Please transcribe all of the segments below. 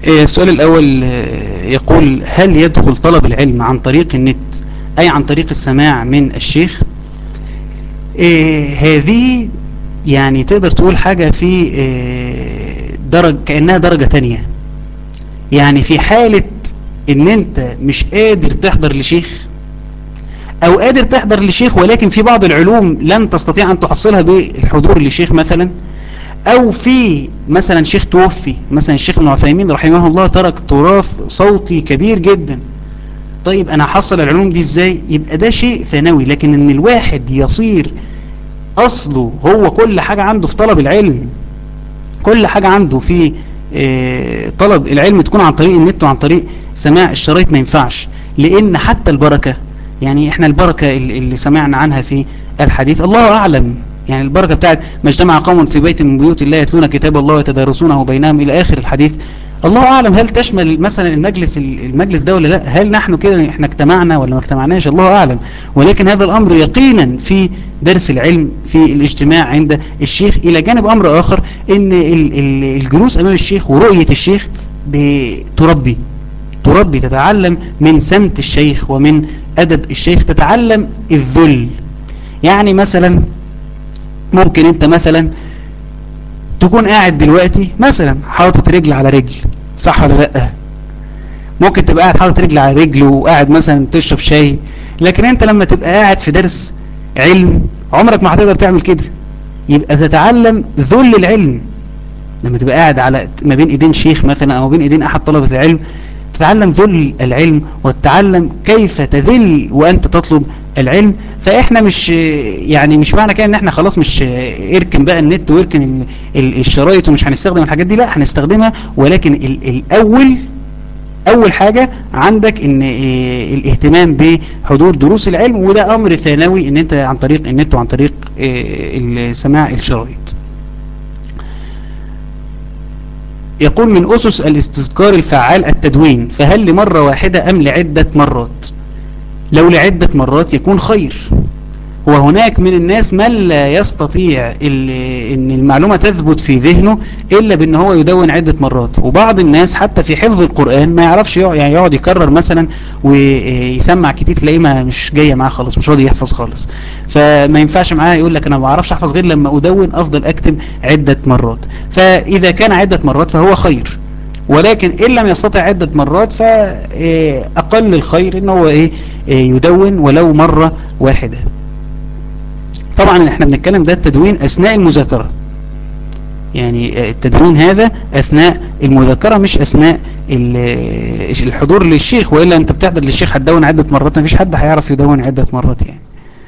السؤال الأول يقول هل يدخل طلب العلم عن طريق النت أي عن طريق السماع من الشيخ هذه يعني تقدر تقول حاجة في درجة كأنها درجة تانية يعني في حالة ان انت مش قادر تحضر لشيخ او قادر تحضر لشيخ ولكن في بعض العلوم لن تستطيع ان تحصلها بالحضور لشيخ مثلا او في مثلا شيخ توفي مثلا الشيخ ابن عثيمين رحمه الله ترك تراث صوتي كبير جدا طيب انا هحصل العلوم دي ازاي يبقى ده شيء ثانوي لكن ان الواحد يصير اصله هو كل حاجة عنده في طلب العلم كل حاجة عنده في اه طلب العلم تكون عن طريق النت وعن طريق سماع الشرايط ما ينفعش لان حتى البركة يعني احنا البركة اللي سمعنا عنها في الحديث الله اعلم يعني البركة بتاعت ما اجتمع قوم في بيت من بيوت الله يتلون كتاب الله ويتدارسونه بينهم الى اخر الحديث الله اعلم هل تشمل مثلا المجلس المجلس ده ولا لا هل نحن كده احنا اجتمعنا ولا ما اجتمعناش الله اعلم ولكن هذا الامر يقينا في درس العلم في الاجتماع عند الشيخ الى جانب امر اخر ان الجلوس امام الشيخ ورؤية الشيخ بتربي تربي تتعلم من سمت الشيخ ومن ادب الشيخ تتعلم الذل يعني مثلا ممكن انت مثلا تكون قاعد دلوقتي مثلا حاطط رجل على رجل صح ولا لا ممكن تبقى قاعد حاطط رجل على رجل وقاعد مثلا تشرب شاي لكن انت لما تبقى قاعد في درس علم عمرك ما هتقدر تعمل كده يبقى تتعلم ذل العلم لما تبقى قاعد على ما بين ايدين شيخ مثلا او بين ايدين احد طلبة العلم تتعلم ذل العلم وتتعلم كيف تذل وانت تطلب العلم فاحنا مش يعني مش معنى كده ان احنا خلاص مش اركن بقى النت واركن الشرايط ومش هنستخدم الحاجات دي لا هنستخدمها ولكن الاول اول حاجة عندك ان الاهتمام بحضور دروس العلم وده امر ثانوي ان انت عن طريق النت وعن طريق سماع الشرايط يقول من أسس الاستذكار الفعال التدوين فهل لمرة واحدة أم لعدة مرات لو لعدة مرات يكون خير وهناك من الناس من لا يستطيع ان المعلومة تثبت في ذهنه الا بان هو يدون عدة مرات وبعض الناس حتى في حفظ القرآن ما يعرفش يعني يقعد يكرر مثلا ويسمع كتير تلاقيه ما مش جاية معاه خالص مش راضي يحفظ خالص فما ينفعش معاه يقول لك انا ما بعرفش احفظ غير لما ادون افضل اكتب عدة مرات فاذا كان عدة مرات فهو خير ولكن ان لم يستطع عدة مرات فاقل الخير ان هو ايه يدون ولو مرة واحدة طبعا احنا بنتكلم ده التدوين اثناء المذاكرة يعني التدوين هذا اثناء المذاكرة مش اثناء الحضور للشيخ وإلا انت بتحضر للشيخ هتدون عدة مرات مفيش حد هيعرف يدون عدة مرات يعني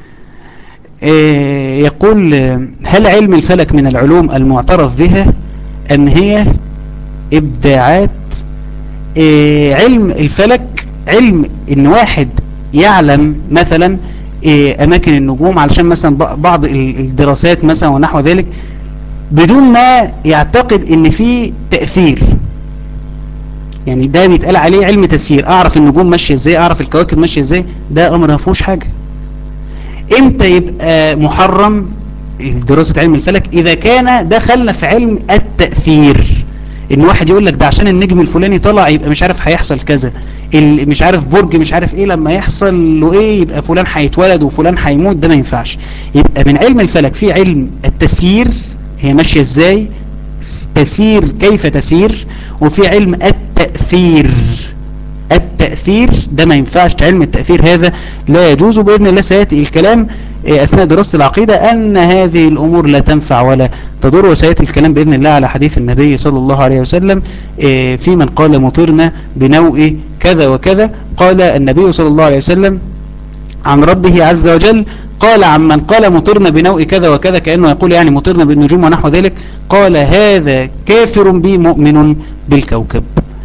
يقول هل علم الفلك من العلوم المعترف بها ام هي ابداعات علم الفلك علم ان واحد يعلم مثلا اماكن النجوم علشان مثلا بعض الدراسات مثلا ونحو ذلك بدون ما يعتقد ان في تأثير يعني ده بيتقال عليه علم تسيير اعرف النجوم ماشية ازاي اعرف الكواكب ماشية ازاي ده امر ما فيهوش حاجة امتى يبقى محرم دراسة علم الفلك اذا كان دخلنا في علم التأثير ان واحد يقول لك ده عشان النجم الفلاني طلع يبقى مش عارف هيحصل كذا مش عارف برج مش عارف ايه لما يحصل له ايه يبقى فلان هيتولد وفلان هيموت ده ما ينفعش يبقى من علم الفلك في علم التسيير هي ماشية ازاي تسير كيف تسير وفي علم التأثير التأثير ده ما ينفعش علم التأثير هذا لا يجوز بإذن الله سيأتي الكلام أثناء دراسة العقيدة أن هذه الأمور لا تنفع ولا تضر وسيأتي الكلام بإذن الله على حديث النبي صلى الله عليه وسلم في من قال مطرنا بنوء كذا وكذا قال النبي صلى الله عليه وسلم عن ربه عز وجل قال عمن قال مطرنا بنوء كذا وكذا كأنه يقول يعني مطرنا بالنجوم ونحو ذلك قال هذا كافر بي مؤمن بالكوكب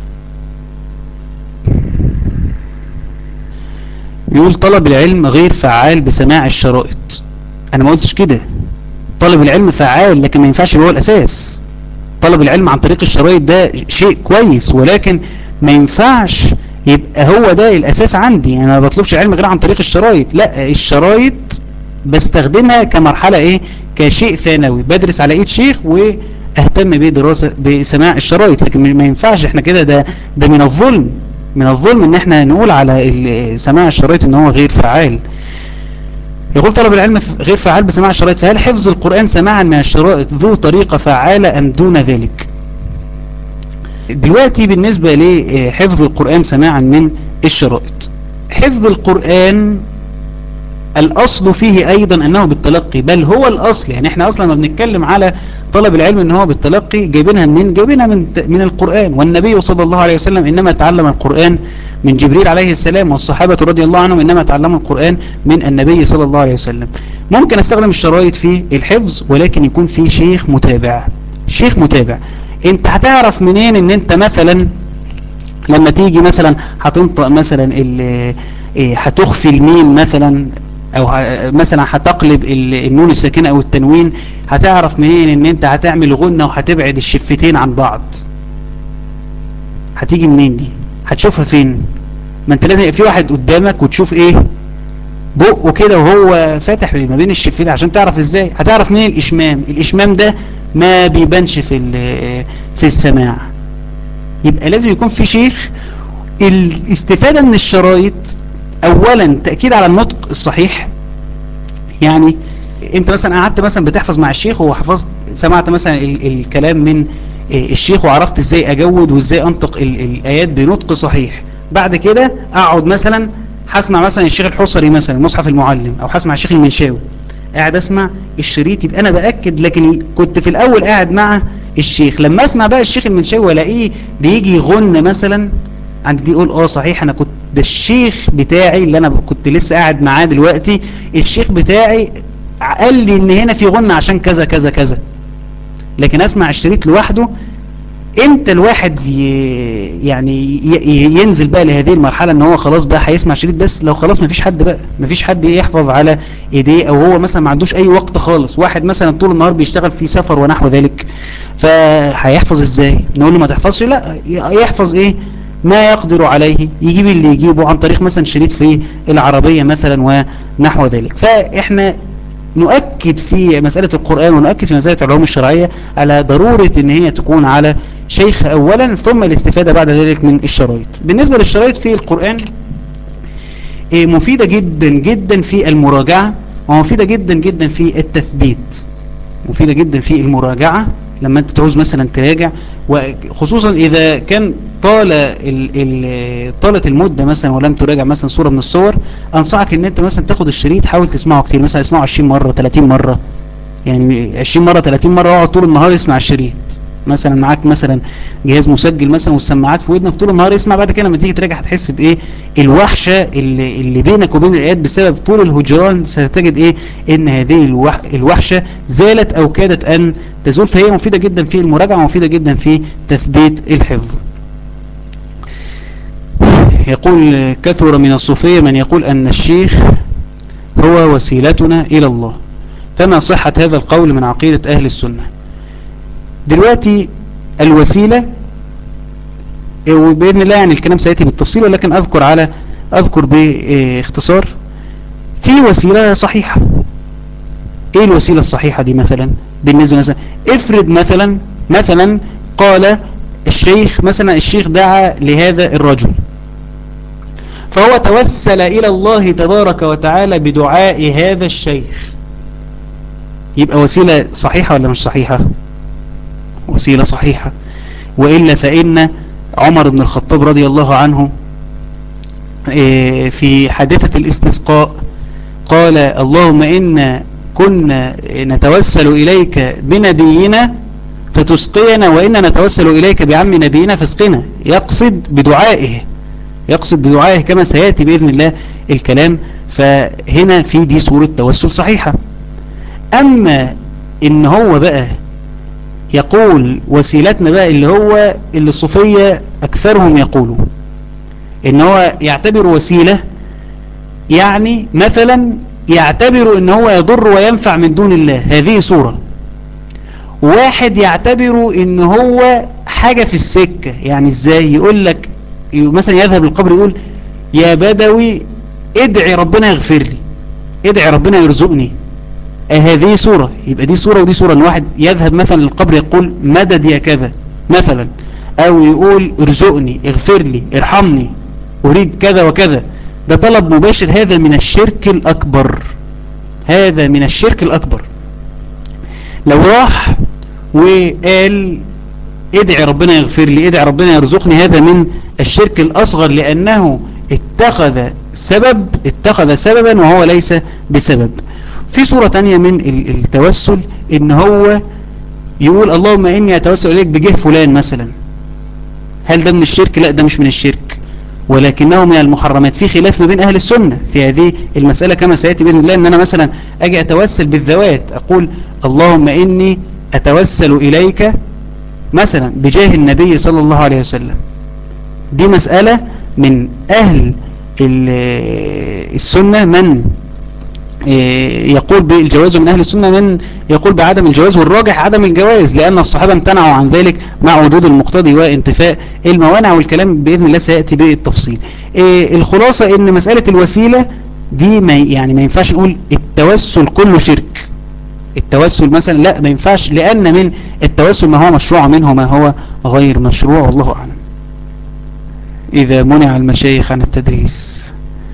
يقول طلب العلم غير فعال بسماع الشرائط انا ما قلتش كده طلب العلم فعال لكن ما ينفعش هو الاساس طلب العلم عن طريق الشرائط ده شيء كويس ولكن ما ينفعش يبقى هو ده الاساس عندي انا ما بطلبش علم غير عن طريق الشرايط لا الشرايط بستخدمها كمرحلة ايه كشيء ثانوي بدرس على ايد شيخ اهتم بدراسة بسماع الشرايط لكن ما ينفعش احنا كده ده ده من الظلم من الظلم ان احنا نقول على سماع الشرايط ان هو غير فعال يقول طلب العلم غير فعال بسماع الشرايط فهل حفظ القرآن سماعا من الشرائط ذو طريقة فعالة ام دون ذلك دلوقتي بالنسبة لحفظ القرآن سماعا من الشرائط حفظ القرآن الأصل فيه أيضا أنه بالتلقي بل هو الأصل يعني احنا أصلا ما بنتكلم على طلب العلم أنه هو بالتلقي جايبينها منين جايبينها من, من القرآن والنبي صلى الله عليه وسلم إنما تعلم القرآن من جبريل عليه السلام والصحابة رضي الله عنهم إنما تعلموا القرآن من النبي صلى الله عليه وسلم ممكن استخدم الشرايط في الحفظ ولكن يكون في شيخ متابع شيخ متابع انت هتعرف منين ان انت مثلا لما تيجي مثلا هتنطق مثلا هتخفي الميم مثلا او مثلا هتقلب النون الساكنه او التنوين هتعرف منين ان انت هتعمل غنة وهتبعد الشفتين عن بعض هتيجي منين دي هتشوفها فين ما انت لازم في واحد قدامك وتشوف ايه بقه كده وهو فاتح ما بين الشفتين عشان تعرف ازاي هتعرف منين الاشمام الاشمام ده ما بيبانش في في السماع يبقى لازم يكون في شيخ الاستفادة من الشرايط اولا تأكيد على النطق الصحيح يعني انت مثلا قعدت مثلا بتحفظ مع الشيخ وحفظت سمعت مثلا ال الكلام من الشيخ وعرفت ازاي اجود وازاي انطق ال الايات بنطق صحيح بعد كده اقعد مثلا هسمع مثلا الشيخ الحصري مثلا مصحف المعلم او هسمع الشيخ المنشاوي قاعد اسمع الشريط يبقى انا باكد لكن كنت في الاول قاعد مع الشيخ لما اسمع بقى الشيخ المنشاوي والاقيه بيجي يغن مثلا عندي يقول اه صحيح انا كنت ده الشيخ بتاعي اللي انا كنت لسه قاعد معاه دلوقتي الشيخ بتاعي قال لي ان هنا في غنى عشان كذا كذا كذا لكن اسمع الشريط لوحده امتى الواحد يعني ينزل بقى لهذه المرحلة ان هو خلاص بقى هيسمع شريط بس لو خلاص مفيش حد بقى مفيش حد يحفظ على ايديه او هو مثلا ما عندوش اي وقت خالص واحد مثلا طول النهار بيشتغل في سفر ونحو ذلك فهيحفظ ازاي نقول له ما تحفظش لا يحفظ ايه ما يقدر عليه يجيب اللي يجيبه عن طريق مثلا شريط في العربية مثلا ونحو ذلك فاحنا نؤكد في مسألة القرآن ونؤكد في مسألة العلوم الشرعية على ضرورة ان هي تكون على شيخ اولا ثم الاستفادة بعد ذلك من الشرايط بالنسبة للشرايط في القرآن مفيدة جدا جدا في المراجعة ومفيدة جدا جدا في التثبيت مفيدة جدا في المراجعة لما انت تعوز مثلا تراجع وخصوصا اذا كان طال ال ال طالت المدة مثلا ولم تراجع مثلا صورة من الصور انصحك ان انت مثلا تاخد الشريط حاول تسمعه كتير مثلا اسمعه 20 مرة 30 مرة يعني 20 مرة 30 مرة اقعد طول النهار اسمع الشريط مثلا معاك مثلا جهاز مسجل مثلا والسماعات في ودنك طول النهار اسمع بعد كده لما تيجي تراجع هتحس بايه الوحشة اللي, اللي بينك وبين الايات بسبب طول الهجران ستجد ايه ان هذه الوح الوحشة زالت او كادت ان تزول فهي مفيدة جدا في المراجعة ومفيدة جدا في تثبيت الحفظ يقول كثر من الصوفية من يقول أن الشيخ هو وسيلتنا إلى الله فما صحة هذا القول من عقيدة أهل السنة دلوقتي الوسيلة وبإذن الله يعني الكلام سيأتي بالتفصيل ولكن أذكر على أذكر باختصار في وسيلة صحيحة ايه الوسيلة الصحيحة دي مثلا بالنسبة مثلا افرض مثلا مثلا قال الشيخ مثلا الشيخ دعا لهذا الرجل فهو توسل إلى الله تبارك وتعالى بدعاء هذا الشيخ يبقى وسيلة صحيحة ولا مش صحيحة وسيلة صحيحة وإلا فإن عمر بن الخطاب رضي الله عنه في حادثة الاستسقاء قال اللهم إن كنا نتوسل إليك بنبينا فتسقينا وإن نتوسل إليك بعم نبينا فاسقنا يقصد بدعائه يقصد بدعائه كما سيأتي بإذن الله الكلام فهنا في دي صورة توسل صحيحة أما إن هو بقى يقول وسيلتنا بقى اللي هو اللي الصوفية أكثرهم يقولوا إن هو يعتبر وسيلة يعني مثلا يعتبر إن هو يضر وينفع من دون الله هذه صورة واحد يعتبر إن هو حاجة في السكة يعني إزاي يقول لك مثلا يذهب للقبر يقول يا بدوي ادعي ربنا يغفر لي ادعي ربنا يرزقني هذه صورة يبقى دي صورة ودي صورة ان واحد يذهب مثلا للقبر يقول مدد يا كذا مثلا او يقول ارزقني اغفر لي ارحمني اريد كذا وكذا ده طلب مباشر هذا من الشرك الاكبر هذا من الشرك الاكبر لو راح وقال ادعي ربنا يغفر لي ادعي ربنا يرزقني هذا من الشرك الاصغر لانه اتخذ سبب اتخذ سببا وهو ليس بسبب في صورة تانية من التوسل ان هو يقول اللهم اني اتوسل اليك بجه فلان مثلا هل ده من الشرك لا ده مش من الشرك ولكنه من المحرمات في خلاف ما بين اهل السنة في هذه المسألة كما سيأتي بإذن الله ان انا مثلا اجي اتوسل بالذوات اقول اللهم اني اتوسل اليك مثلا بجاه النبي صلى الله عليه وسلم دي مسألة من اهل السنة من يقول بالجواز ومن أهل السنة من يقول بعدم الجواز والراجح عدم الجواز لأن الصحابة امتنعوا عن ذلك مع وجود المقتضي وانتفاء الموانع والكلام بإذن الله سيأتي بالتفصيل الخلاصة ان مسألة الوسيلة دي ما يعني ما ينفعش نقول التوسل كله شرك التوسل مثلا لا ما ينفعش لأن من التوسل ما هو مشروع منه ما هو غير مشروع والله أعلم إذا منع المشايخ عن التدريس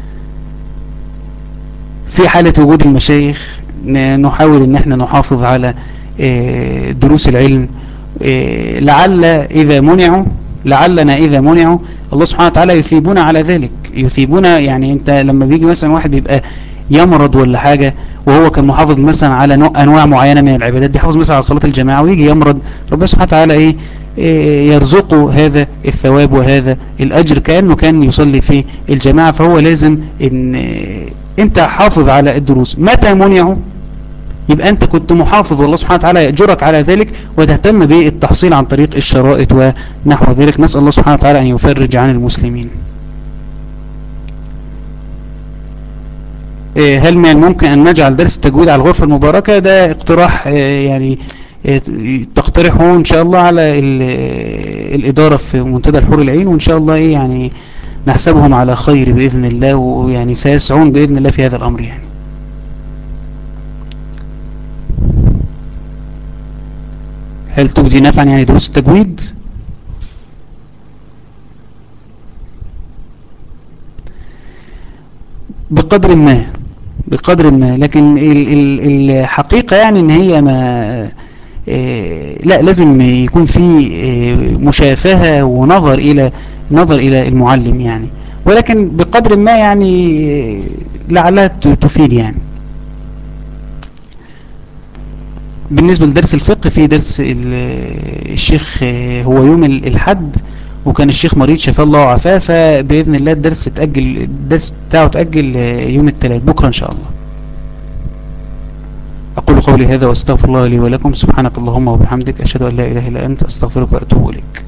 في حالة وجود المشايخ نحاول ان احنا نحافظ على دروس العلم لعل اذا منعوا لعلنا اذا منعوا الله سبحانه وتعالى يثيبنا على ذلك يثيبنا يعني انت لما بيجي مثلا واحد بيبقى يمرض ولا حاجة وهو كان محافظ مثلا على انواع معينة من العبادات بيحافظ مثلا على صلاة الجماعة ويجي يمرض ربنا سبحانه وتعالى ايه يرزقه هذا الثواب وهذا الاجر كأنه كان يصلي في الجماعة فهو لازم ان انت حافظ على الدروس متى منعوا يبقى انت كنت محافظ والله سبحانه وتعالى يأجرك على ذلك وتهتم بالتحصيل عن طريق الشرائط ونحو ذلك نسأل الله سبحانه وتعالى أن يفرج عن المسلمين هل من الممكن أن نجعل درس التجويد على الغرفة المباركة ده اقتراح يعني تقترحه إن شاء الله على الإدارة في منتدى الحور العين وإن شاء الله يعني نحسبهم على خير بإذن الله ويعني سيسعون بإذن الله في هذا الأمر يعني هل تجدي نفعا يعني دروس التجويد بقدر ما بقدر ما لكن الحقيقة يعني ان هي ما لا لازم يكون في مشافهة ونظر الى نظر الى المعلم يعني ولكن بقدر ما يعني لعلها تفيد يعني بالنسبة لدرس الفقه في درس الشيخ هو يوم الحد وكان الشيخ مريض شفاه الله وعافاه فبإذن الله الدرس تأجل الدرس بتاعه تأجل يوم الثلاث بكرة إن شاء الله أقول قولي هذا واستغفر الله لي ولكم سبحانك اللهم وبحمدك أشهد أن لا إله إلا أنت أستغفرك وأتوب إليك